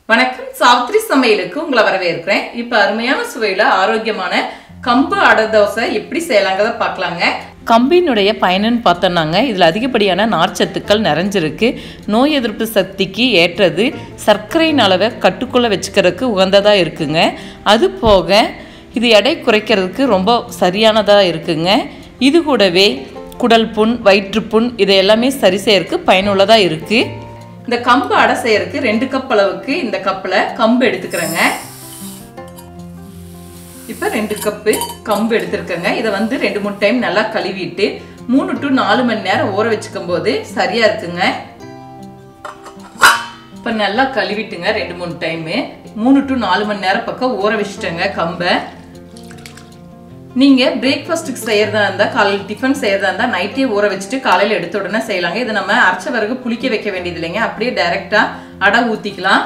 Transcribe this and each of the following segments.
வணக்கம் சாவித்ரி சமையலுக்கு உங்களை வரவேற்கிறேன் இப்ப அருமையான சுவையில ஆரோக்கியமான கம்பு அடை தோசை எப்படி செய்யலாங்கிறத பார்க்கலாங்க கம்பினுடைய பயனுன்னு பார்த்தோம்னாங்க இதில் அதிகப்படியான நார்ச்சத்துக்கள் நிறைஞ்சிருக்கு நோய் எதிர்ப்பு சக்திக்கு ஏற்றது சர்க்கரையின் அளவை கட்டுக்குள்ளே வச்சுக்கிறதுக்கு உகந்ததாக இருக்குங்க அது போக இது எடை குறைக்கிறதுக்கு ரொம்ப சரியானதாக இருக்குங்க இது கூடவே குடல் புண் வயிற்றுப்புண் இது எல்லாமே சரி செய்யறதுக்கு பயனுள்ளதாக இருக்குது இந்த கம்பு அடை செய்யறதுக்கு ரெண்டு கப் அளவுக்கு இந்த கப்பில் கம்பு எடுத்துக்கிறேங்க இப்போ ரெண்டு கப்பு கம்பு எடுத்துருக்கேங்க இதை வந்து ரெண்டு மூணு டைம் நல்லா கழுவிட்டு மூணு டு நாலு மணி நேரம் ஊற வச்சுக்கும் போது சரியா இருக்குங்க இப்போ நல்லா கழுவிட்டுங்க ரெண்டு மூணு டைமு மூணு டு நாலு மணி நேரம் பக்கம் ஊற வச்சுட்டேங்க கம்பை நீங்கள் பிரேக்ஃபாஸ்ட்டுக்கு செய்கிறதா இருந்தால் காலையில் டிஃபன் செய்கிறதா இருந்தால் நைட்டே ஊற வச்சுட்டு காலையில் எடுத்த உடனே செய்யலாங்க இதை நம்ம அரைச்ச பிறகு புளிக்க வைக்க வேண்டியது இல்லைங்க அப்படியே டைரெக்டாக அடை ஊற்றிக்கலாம்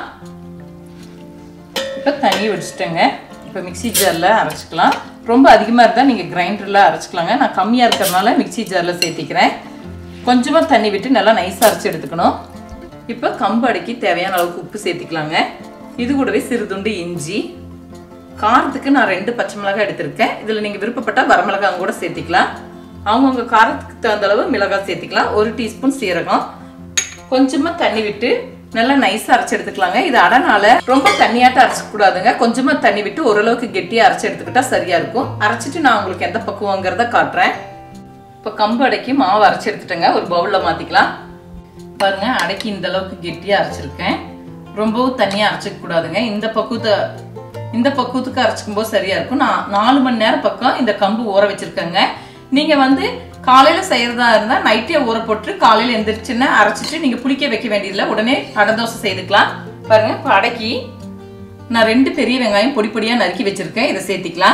இப்போ தண்ணி வச்சுட்டேங்க இப்போ மிக்சி ஜாரில் அரைச்சிக்கலாம் ரொம்ப அதிகமாக இருந்தால் நீங்கள் கிரைண்டரில் அரைச்சிக்கலாங்க நான் கம்மியாக இருக்கிறதுனால மிக்சி ஜாரில் சேர்த்திக்கிறேன் கொஞ்சமாக தண்ணி விட்டு நல்லா நைஸாக அரைச்சி எடுத்துக்கணும் இப்போ கம்பு அடைக்கி தேவையான அளவுக்கு உப்பு சேர்த்திக்கலாங்க இது கூடவே சிறுதுண்டு இஞ்சி காரத்துக்கு நான் ரெண்டு பச்சை மிளகாய் எடுத்திருக்கேன் இதில் நீங்கள் விருப்பப்பட்டால் வரமிளகாய் கூட சேர்த்திக்கலாம் அவங்கவுங்க காரத்துக்கு தகுந்த அளவு மிளகாய் சேர்த்திக்கலாம் ஒரு டீஸ்பூன் சீரகம் கொஞ்சமாக தண்ணி விட்டு நல்லா நைஸாக அரைச்சி எடுத்துக்கலாங்க இது அடனால ரொம்ப தண்ணியாட்டம் அரைச்சிக்கூடாதுங்க கொஞ்சமாக தண்ணி விட்டு ஓரளவுக்கு கெட்டியாக அரைச்சி எடுத்துக்கிட்டா சரியாக இருக்கும் அரைச்சிட்டு நான் உங்களுக்கு எந்த பக்குவங்கிறத காட்டுறேன் இப்போ கம்பு அடைக்கி மாவு அரைச்சி எடுத்துட்டேங்க ஒரு பவுலில் மாற்றிக்கலாம் பாருங்க அடைக்கி இந்த அளவுக்கு கெட்டியாக அரைச்சிருக்கேன் ரொம்பவும் தண்ணியாக அரைச்சிக்க கூடாதுங்க இந்த பக்குவத்தை இந்த பக்குவத்துக்கு அரைச்சிக்கும் போது சரியா இருக்கும் நான் நாலு மணி நேரம் பக்கம் இந்த கம்பு ஊற வச்சிருக்கேங்க நீங்க வந்து காலையில செய்யறதா இருந்தா நைட்டே ஊற போட்டு காலையில எந்திரிச்சுன்னா அரைச்சிட்டு நீங்க புளிக்க வைக்க வேண்டியதில்லை உடனே அடை தோசை செய்துக்கலாம் பாருங்க இப்போ அடைக்கி நான் ரெண்டு பெரிய வெங்காயம் பொடி பொடியா நறுக்கி வச்சிருக்கேன் இதை சேர்த்திக்கலாம்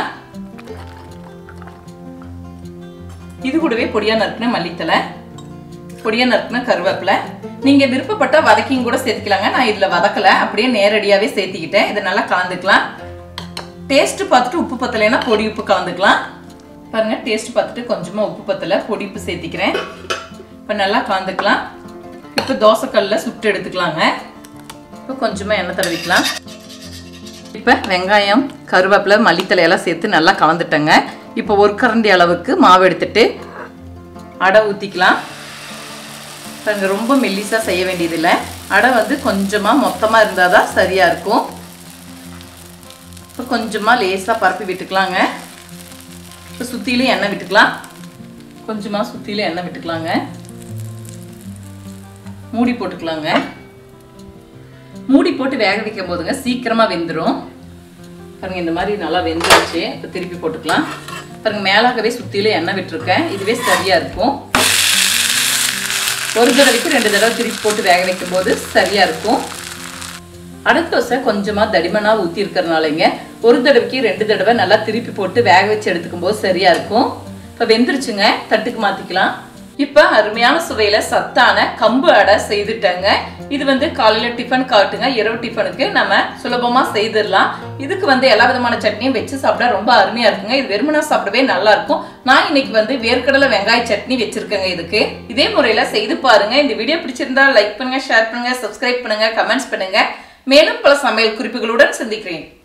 இது கூடவே பொடியா நறுக்கின மல்லித்தலை பொடியா நறுக்கின கருவேப்பிலை நீங்க விருப்பப்பட்ட வதக்கியும் கூட சேர்த்துக்கலாங்க நான் இதுல வதக்கல அப்படியே நேரடியாவே சேர்த்திக்கிட்டேன் இதை நல்லா கலந்துக்கலாம் டேஸ்ட் பார்த்துட்டு உப்பு பத்தலைன்னா பொடி உப்பு கலந்துக்கலாம் பாருங்க டேஸ்ட் பார்த்துட்டு கொஞ்சமா உப்பு பத்தலை பொடி உப்பு சேர்த்திக்கிறேன் இப்போ நல்லா கலந்துக்கலாம் இப்போ தோசைக்கல்ல சுட்டு எடுத்துக்கலாங்க இப்போ கொஞ்சமா எண்ணெய் தடவிக்கலாம் இப்போ வெங்காயம் கருவேப்பிலை மல்லித்தலை எல்லாம் சேர்த்து நல்லா கலந்துட்டேங்க இப்போ ஒரு கரண்டி அளவுக்கு மாவு எடுத்துட்டு அடை ஊற்றிக்கலாம் பாருங்க ரொம்ப மெல்லிஸாக செய்ய வேண்டியதில்லை அடை வந்து கொஞ்சமாக மொத்தமாக இருந்தால் தான் சரியாக இருக்கும் இப்போ கொஞ்சமாக லேசாக பரப்பி விட்டுக்கலாங்க இப்போ சுற்றிலும் எண்ணெய் விட்டுக்கலாம் கொஞ்சமாக சுற்றிலும் எண்ணெய் விட்டுக்கலாங்க மூடி போட்டுக்கலாங்க மூடி போட்டு வேக வைக்கும் போதுங்க சீக்கிரமாக வெந்துடும் பாருங்க இந்த மாதிரி நல்லா வெந்துருச்சு இப்போ திருப்பி போட்டுக்கலாம் பாருங்க மேலாகவே சுற்றிலும் எண்ணெய் விட்டுருக்கேன் இதுவே சரியாக இருக்கும் ஒரு தடவைக்கு ரெண்டு தடவை திருப்பி போட்டு வேக வைக்கும் போது சரியா இருக்கும் அடத்தோசை கொஞ்சமா தடிமனா ஊத்தி இருக்கிறதுனாலங்க ஒரு தடவைக்கு ரெண்டு தடவை நல்லா திருப்பி போட்டு வேக வச்சு எடுத்துக்கும் போது சரியா இருக்கும் இப்ப வெந்துருச்சுங்க தட்டுக்கு மாத்திக்கலாம் இப்ப அருமையான சுவையில சத்தான கம்பு அடை செய்துட்டேங்க இது வந்து காலையில டிஃபன் காட்டுங்க இரவு டிஃபனுக்கு நம்ம சுலபமா செய்திடலாம் இதுக்கு வந்து எல்லா விதமான சட்னியும் வச்சு சாப்பிட ரொம்ப அருமையா இருக்குங்க இது வெறுமனா சாப்பிடவே நல்லா இருக்கும் நான் இன்னைக்கு வந்து வேர்க்கடலை வெங்காய சட்னி வச்சிருக்கேங்க இதுக்கு இதே முறையில செய்து பாருங்க இந்த வீடியோ பிடிச்சிருந்தா லைக் பண்ணுங்க ஷேர் பண்ணுங்க சப்ஸ்கிரைப் பண்ணுங்க கமெண்ட்ஸ் பண்ணுங்க மேலும் பல சமையல் குறிப்புகளுடன் சந்திக்கிறேன்